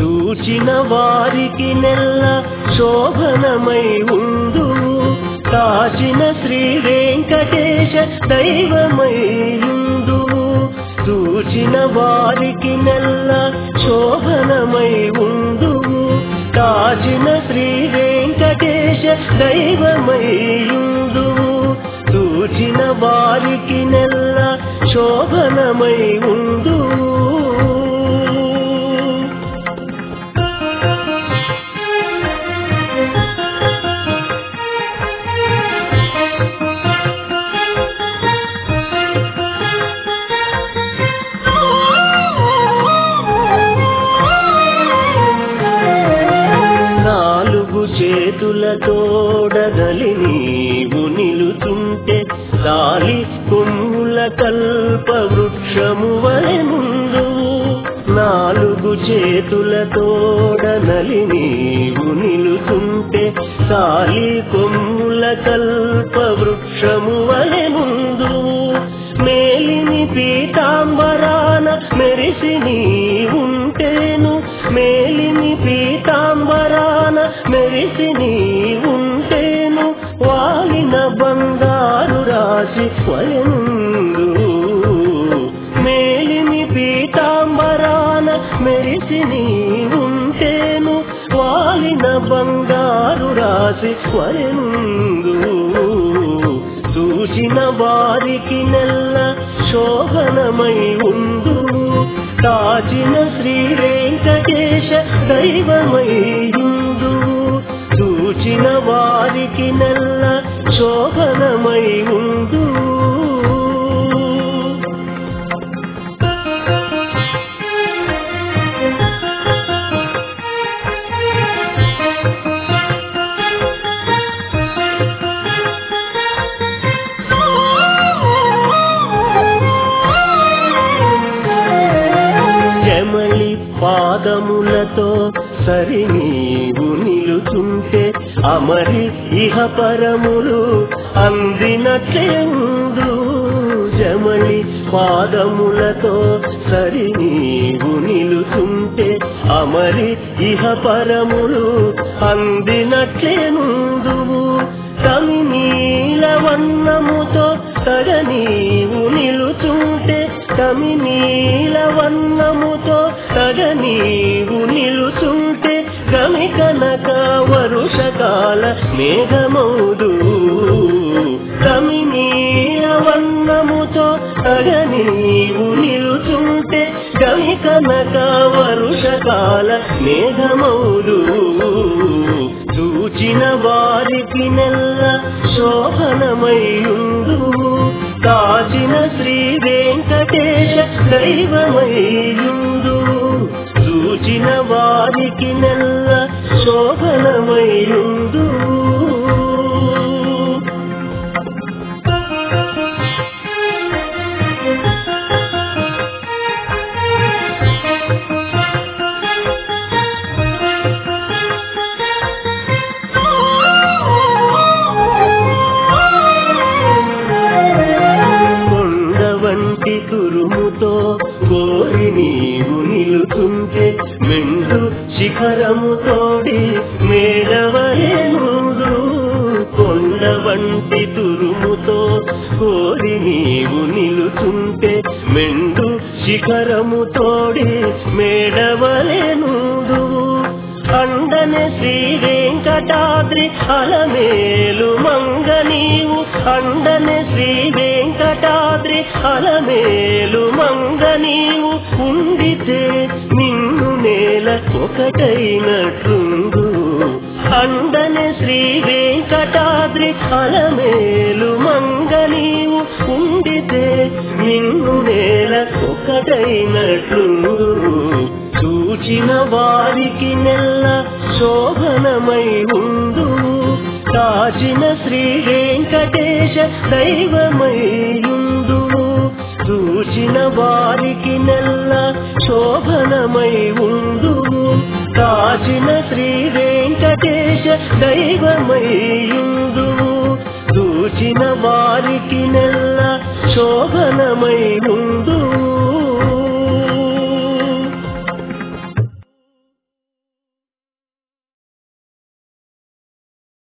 చూచిన వారికి నెల్ల శోభనమై ఉండు కాచిన శ్రీ వెంకటేశ దైవమై ఉండు చూచిన వారికి నెల్ల శోభనమై ఉండు కాచిన శ్రీ వెంకటేశ దైవమై ఉండు చూచిన వారికి నెల్ల శోభనమై ఉండు నాలుగు చేతులతోడగలి నీవు నిలుచుంటే దాలి కొమ్ముల కల్ప వృక్షము వలె ముందు నాలుగు చేతులతోడనలి నీవు నిలుచుంటే కాలి కొమ్ముల కల్ప వృక్షము వలె ముందు మేలిని పీతాంబరాన మెరిసి నీ ఉంటేను మేలిని పీతాంబరాన మెరిసి నీ ఉంటేను వాలిన బంగారు రాశి వలెందు మేలిని పీతాంబరాన మెరిసి నీ ఉంటేను వాలిన బంగారు రాశి వలెందు చూసిన వారికి నెల్ల శోభనమై ఉండు కాచిన శ్రీ వెంకటేశ దైవమై ఉండు చూచిన వారికి నెల్ల శోభనమై ఉండు జమలి పాదములతో సరి నీవు నిలుచుంటే అమరి ఇహ పరములు అందినట్లేందు జమలి పాదములతో సరి నీవు నిలుచుంటే అమరి ఇహ పరములు అందినట్లేనుందువు కమి నీలవన్నముతో తగ నీవు నిలుచుంటే కమి నీలవన్నముతో తగ నీవు నిలుచుంటే గమి కనక వరుషకాల మేఘమౌదు కమి నీలవన్నముతో తగ నీవు నిలుచుంటే గమి కనక వరుషకాల మేఘమౌదు చూచిన వారికి నెల్ల శోభనమయుండు కాచిన శ్రీ వెంకటేశ దైవమయుండు చూచిన వారికి నెల్ల శోభనమయుండు కొండ వంటి తురుముతో కోరి నీవు నిలుచుంటే మెండు శిఖరము తోడి మేడవలేనుదు కొండ వంటి తురుముతో కోరి నీవు నిలుచుంటే మెండు శిఖరము తోడి మేడవలేనుదు అండనే శ్రీ వెంకటాద్రి అలమేలు మంగ నీవు అండనే శ్రీ వెంకటాద్రి అలమేలు మంగ నీవు ఉండితే నిన్ను నేల ఒకటైనట్లుండు అండనే శ్రీ వెంకటాద్రి అలమేలు మంగ నీవు ఉండితే నిన్ను నేల ఒకటైనట్లుండు చూచిన వారికి నెల్ల శోభనమై ఉండు కాచిన శ్రీ వెంకటేశ దైవమై ఉండు చూచిన వారికి నెల్ల శోభనమై ఉండు కాచిన శ్రీ వెంకటేశ దైవమై ఉండు చూచిన వారికి నెల్ల శోభనమై ఉండు